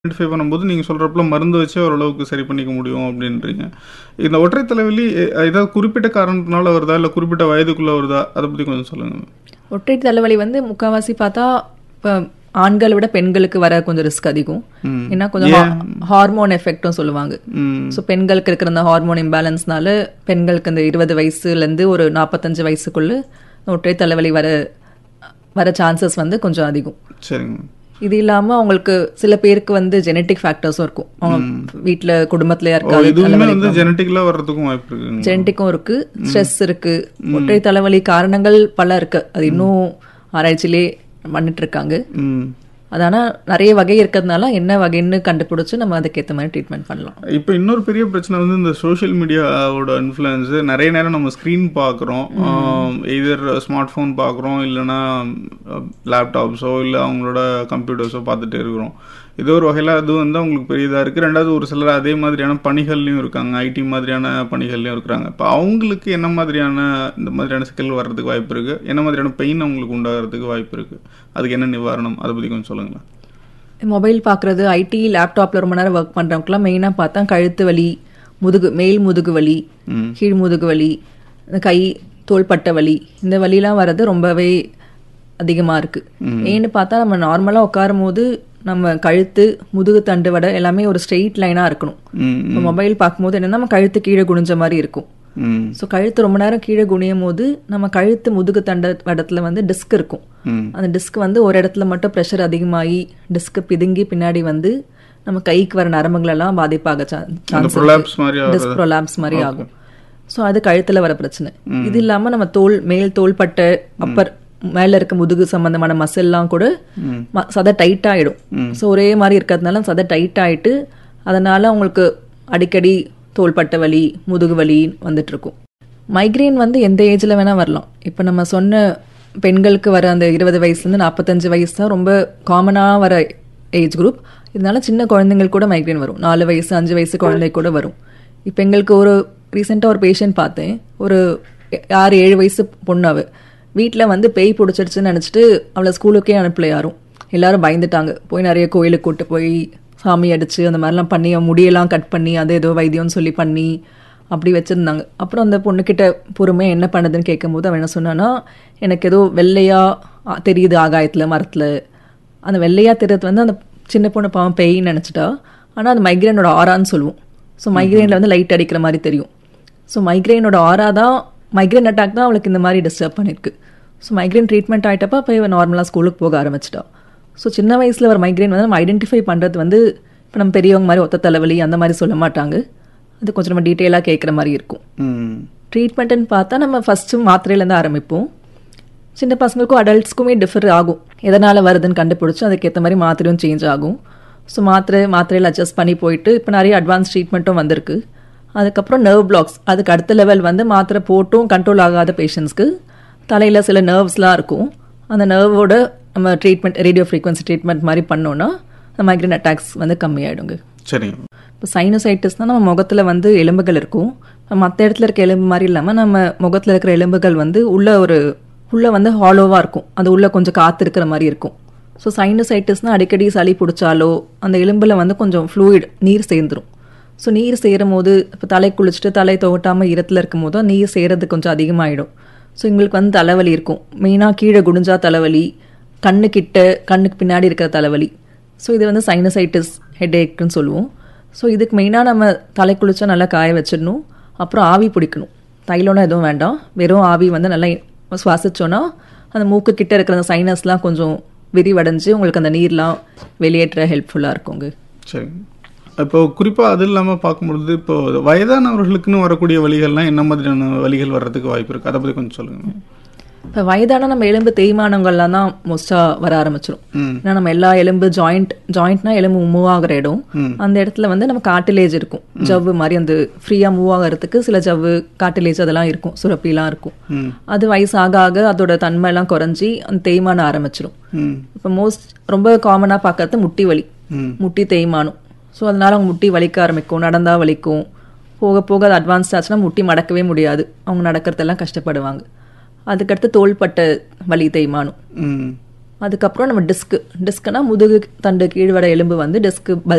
Identify பண்ணும்போது நீங்கள் சொல்கிறப்பல மருந்து வச்சு ஓரளவுக்கு சரி பண்ணிக்க முடியும் அப்படின்றீங்க இந்த ஒற்றை தலைவலி எ- ஏதாவது குறிப்பிட்ட காரணத்தினால வருதா இல்லை குறிப்பிட்ட வயதுக்குள்ளே வருதா அதை பற்றி கொஞ்சம் சொல்லுங்கள் ஒற்றை தலைவலி வந்து முக்கால்வாசி பார்த்தா இப்போ ஆண்களை விட பெண்களுக்கு வர கொஞ்சம் ரிஸ்க் அதிகம் ம். ஏன்னா கொஞ்சம் ஹார்மோன் எஃபெக்டும் சொல்லுவாங்க ம் ஸோ பெண்களுக்கு இருக்கிற அந்த ஹார்மோன் இம்பேலன்ஸ்னால பெண்களுக்கு இந்த இருபது வயசுலேருந்து ஒரு நாற்பத்தஞ்சு வயசுக்குள்ள ஒற்றை தலைவலி வர வர சான்சஸ் வந்து கொஞ்சம் அதிகம் சரிங்க இது இல்லாம அவங்களுக்கு சில பேருக்கு வந்து ஜெனட்டிக் ஃபேக்டர்ஸும் இருக்கும் அவங்க வீட்ல குடும்பத்துல ஓ யாருக்காவது இதுவுமே வந்து ஜெனட்டிக்கலாக வர்றதுக்கும் வாய்ப்பு இருக்குங்க ஜெனட்டிக்கும் இருக்கு ஸ்ட்ரெஸ் இருக்கு ஒற்றை தலைவலி காரணங்கள் பல இருக்கு அது இன்னும் ஆராய்ச்சியிலே பண்ணிட்டு இருக்காங்க ம் அது ஆனா நிறைய வகை இருக்கிறதுனால என்ன வகைன்னு கண்டுபிடிச்சு நம்ம அதுக்கேற்ற மாதிரி ட்ரீட்மெண்ட் பண்ணலாம் இப்போ இன்னொரு பெரிய பிரச்சனை வந்து இந்த சோஷியல் மீடியாவோட இன்ஃப்ளூயன்ஸு நிறைய நேரம் நம்ம ஸ்க்ரீன் பார்க்குறோம் எதர் ஸ்மார்ட் ஃபோன் பார்க்குறோம் இல்லைன்னா லேப்டாப்ஸோ இல்லை அவங்களோட கம்ப்யூட்டர்ஸோ பார்த்துட்டே இருக்கிறோம் இது ஒரு வகையில் அது வந்து அவங்களுக்கு பெரியதாக இருக்குது ரெண்டாவது ஒரு சிலர் அதே மாதிரியான பணிகள்லையும் இருக்காங்க ஐடி மாதிரியான பணிகள்லையும் இருக்கிறாங்க இப்போ அவங்களுக்கு என்ன மாதிரியான இந்த மாதிரியான சிக்கல் வர்றதுக்கு வாய்ப்பு இருக்குது என்ன மாதிரியான பெயின் அவங்களுக்கு உண்டாகிறதுக்கு வாய்ப்பு இருக்குது அதுக்கு என்ன நிவாரணம் அதை பற்றி கொஞ்சம் சொல்லுங்களேன் மொபைல் பார்க்குறது ஐடி லேப்டாப்ல ரொம்ப நேரம் ஒர்க் பண்றவங்கலாம் மெயினாக பார்த்தா கழுத்து வலி முதுகு மேல் முதுகு வலி ம் கீழ் முதுகு வலி இந்த கை தோள்பட்ட வலி இந்த வலிலாம் வர்றது ரொம்பவே அதிகமாக இருக்கு ஏன்னு பார்த்தா நம்ம நார்மலாக உட்காரும் போது நம்ம கழுத்து முதுகு தண்டு வடை எல்லாமே ஒரு ஸ்ட்ரெயிட் லைனாக இருக்கணும் ம் இப்போ மொபைல் பார்க்கும்போது என்னன்னா நம்ம கழுத்து கீழே குனிஞ்ச மாதிரி இருக்கும் ம் ஸோ கழுத்து ரொம்ப நேரம் கீழே குனியும் போது நம்ம கழுத்து முதுகு தண்ட வடத்துல வந்து டிஸ்க் இருக்கும் ம் அந்த டிஸ்க் வந்து ஒரு இடத்துல மட்டும் ப்ரெஷர் அதிகமாகி டிஸ்க் பிதுங்கி பின்னாடி வந்து நம்ம கைக்கு வர நரம்புகளெல்லாம் பாதிப்பாக அந்த ப்ரொலாப்ஸ் மாதிரி ஆகுறது. டிஸ்க் ப்ரொலாப்ஸ் மாதிரி ஆகும் ஸோ அது கழுத்துல வர பிரச்சனை இது இல்லாம நம்ம தோல் மேல் தோள்பட்டை அப்பர் மேல இருக்க முதுகு சம்பந்தமான மசில்லாம் கூட ம- சதை டைட் ஆயிடும் ஸோ ஒரே மாதிரி இருக்கிறதுனால சதை டைட் ஆயிட்டு அதனால உங்களுக்கு அடிக்கடி தோள்பட்டை வலி முதுகு வலி வந்துட்டு இருக்கும் மைக்ரேன் வந்து எந்த ஏஜ்ல வேணா வரலாம் இப்போ நம்ம சொன்ன பெண்களுக்கு வர அந்த இருபது வயசுலேருந்து நாற்பத்தஞ்சு வயசு தான் ரொம்ப காமனாக வர ஏஜ் குரூப் இதனால சின்ன குழந்தைங்களுக்கு கூட மைக்ரேன் வரும் நாலு வயசு அஞ்சு வயசு குழந்தை கூட வரும் இப்போ எங்களுக்கு ஒரு ரீசெண்டாக ஒரு பேஷண்ட் பார்த்தேன் ஒரு ஆறு ஏழு வயசு பொண்ணு அவ வீட்டில் வந்து பேய் பிடிச்சிருச்சுன்னு நினச்சிட்டு அவளை ஸ்கூலுக்கே அனுப்பல யாரும் எல்லாரும் பயந்துட்டாங்க போய் நிறைய கோயிலுக்கு கூட்டு போய் சாமி அடிச்சு அந்த மாதிரிலாம் பண்ணி அவன் முடியெல்லாம் கட் பண்ணி அது ஏதோ வைத்தியம்னு சொல்லி பண்ணி அப்படி வச்சிருந்தாங்க அப்புறம் அந்த பொண்ணுக்கிட்ட பொறுமை என்ன பண்ணுதுன்னு கேட்கும்போது அவன் என்ன சொன்னான்னா எனக்கு ஏதோ வெள்ளையா ஆ, தெரியுது ஆகாயத்துல மரத்துல அந்த வெள்ளையா தெரியுது வந்து அந்த சின்ன பொண்ணு பாவம் பேய்ன்னு நினைச்சிட்டா ஆனா அது மைக்ரேனோட ஆறான்னு சொல்லுவோம் ஸோ மைக்ரேனில் வந்து லைட் அடிக்கிற மாதிரி தெரியும் ஸோ மைக்ரேனோட ஆறா தான் மைக்ரேன் அட்டாக் தான் அவளுக்கு இந்த மாதிரி டிஸ்டர்ப் பண்ணியிருக்கு ஸோ மைக்ரேன் ட்ரீட்மெண்ட் ஆகிட்டப்ப அப்போ இவன் நார்மலாக ஸ்கூலுக்கு போக ஆரம்பிச்சிட்டா ஸோ சின்ன வயசில் வர மைக்ரேன் வந்து நம்ம ஐடென்டிஃபை பண்ணுறது வந்து இப்போ நம்ம பெரியவங்க மாதிரி ஒத்த தலைவலி அந்த மாதிரி சொல்ல மாட்டாங்க அது கொஞ்சம் நம்ம டீட்டெயிலாக கேட்குற மாதிரி இருக்கும் ம் ட்ரீட்மெண்ட்டுன்னு பார்த்தா நம்ம ஃபஸ்ட்டு மாத்திரையிலேருந்து ஆரம்பிப்போம் சின்ன பசங்களுக்கும் அடல்ட்ஸ்க்குமே டிஃபர் ஆகும் எதனால் வருதுன்னு கண்டுபிடிச்சு அதுக்கேற்ற மாதிரி மாத்திரையும் சேஞ்ச் ஆகும் ஸோ மாத்திரை மாத்திரையில் அட்ஜஸ்ட் பண்ணி போயிட்டு இப்போ நிறைய அட்வான்ஸ் ட்ரீட்மெண்ட்டும் வந்திருக்கு அதுக்கப்புறம் நர்வ் பிளாக்ஸ் அதுக்கு அடுத்த லெவல் வந்து மாத்திரை போட்டும் கண்ட்ரோல் ஆகாத பேஷண்ட்ஸ்க்கு தலையில் சில நர்வ்ஸ்லாம் இருக்கும் அந்த நர்வோட நம்ம ட்ரீட்மெண்ட் ரேடியோ ஃப்ரீக்வன்சி ட்ரீட்மெண்ட் மாதிரி பண்ணோன்னா மைக்ரேன் அட்டாக்ஸ் வந்து கம்மியாயிடுங்க சரிங்க இப்போ சைனோசைட்டிஸ்னால் நம்ம முகத்தில் வந்து எலும்புகள் இருக்கும் மற்ற இடத்துல இருக்க எலும்பு மாதிரி இல்லாமல் நம்ம முகத்தில் இருக்கிற எலும்புகள் வந்து உள்ள ஒரு உள்ள வந்து ஹாலோவாக இருக்கும் அது உள்ள கொஞ்சம் காற்று இருக்கிற மாதிரி இருக்கும் ஸோ சைனோசைட்டிஸ்னால் அடிக்கடி சளி பிடிச்சாலோ அந்த எலும்பில் வந்து கொஞ்சம் ஃப்ளூயிட் நீர் சேர்ந்துரும் ஸோ நீர் சேரும் போது இப்போ தலை குளிச்சுட்டு தலை துவட்டாமல் ஈரத்தில் இருக்கும் போது நீர் சேரது கொஞ்சம் அதிகமாகிடும் ஸோ எங்களுக்கு வந்து தலைவலி இருக்கும் மெயினாக கீழே குடிஞ்சா தலைவலி கண்ணு கிட்ட கண்ணுக்கு பின்னாடி இருக்கிற தலைவலி ஸோ இது வந்து சைனசைட்டிஸ் ஹெட்ஏக்குன்னு சொல்லுவோம் ஸோ இதுக்கு மெயினாக நம்ம தலை குளிச்சா நல்லா காய வச்சிடணும் அப்புறம் ஆவி பிடிக்கணும் தைலம்னா எதுவும் வேண்டாம் வெறும் ஆவி வந்து நல்லா சுவாசிச்சோன்னா அந்த மூக்கு கிட்ட இருக்கிற அந்த சைனஸ்லாம் கொஞ்சம் விரிவடைஞ்சு உங்களுக்கு அந்த நீர்லாம் வெளியேற்ற ஹெல்ப்ஃபுல்லாக இருக்குங்க சரிங்க இப்போ குறிப்பாக அது இல்லாமல் பார்க்கும்பொழுது இப்போ வயதானவர்களுக்குன்னு வரக்கூடிய வலிகள்லாம் என்ன மாதிரியான வலிகள் வர்றதுக்கு வாய்ப்பு இருக்குது அதை பற்றி கொஞ்சம் சொல்லுங்கள் இப்போ வயதான நம்ம எலும்பு தேய்மானங்கள்லாம் தான் மோஸ்ட்டாக வர ஆரம்பிச்சிடும் ம் ஏன்னா நம்ம எல்லா எலும்பு ஜாயிண்ட் ஜாயிண்ட்னா எலும்பு மூவ் ஆகுற இடம் அந்த இடத்துல வந்து நம்ம காட்டிலேஜ் இருக்கும் ஜவ்வு மாதிரி அந்த ஃப்ரீயாக மூவ் ஆகிறதுக்கு சில ஜவ்வு காட்டிலேஜ் அதெல்லாம் இருக்கும் சுரப்பிலாம் இருக்கும் ம் அது வயசு ஆக ஆக அதோட தன்மை எல்லாம் குறைஞ்சி அந்த தேய்மானம் ஆரம்பிச்சிடும் ம் இப்போ மோஸ்ட் ரொம்ப காமனாக பார்க்கறது முட்டி வலி ம் முட்டி தேய்மானம் ஸோ அதனால அவங்க முட்டி வலிக்க ஆரம்பிக்கும் நடந்தா வலிக்கும் போக போக அது அட்வான்ஸ் ஆச்சுன்னா முட்டி மடக்கவே முடியாது அவங்க நடக்கிறதெல்லாம் கஷ்டப்படுவாங்க அதுக்கடுத்து தோள்பட்ட வலி தேய்மானம் ம் அதுக்கப்புறம் நம்ம டிஸ்க் டிஸ்க்னா முதுகு தண்டு கீழ்வட எலும்பு வந்து டிஸ்க்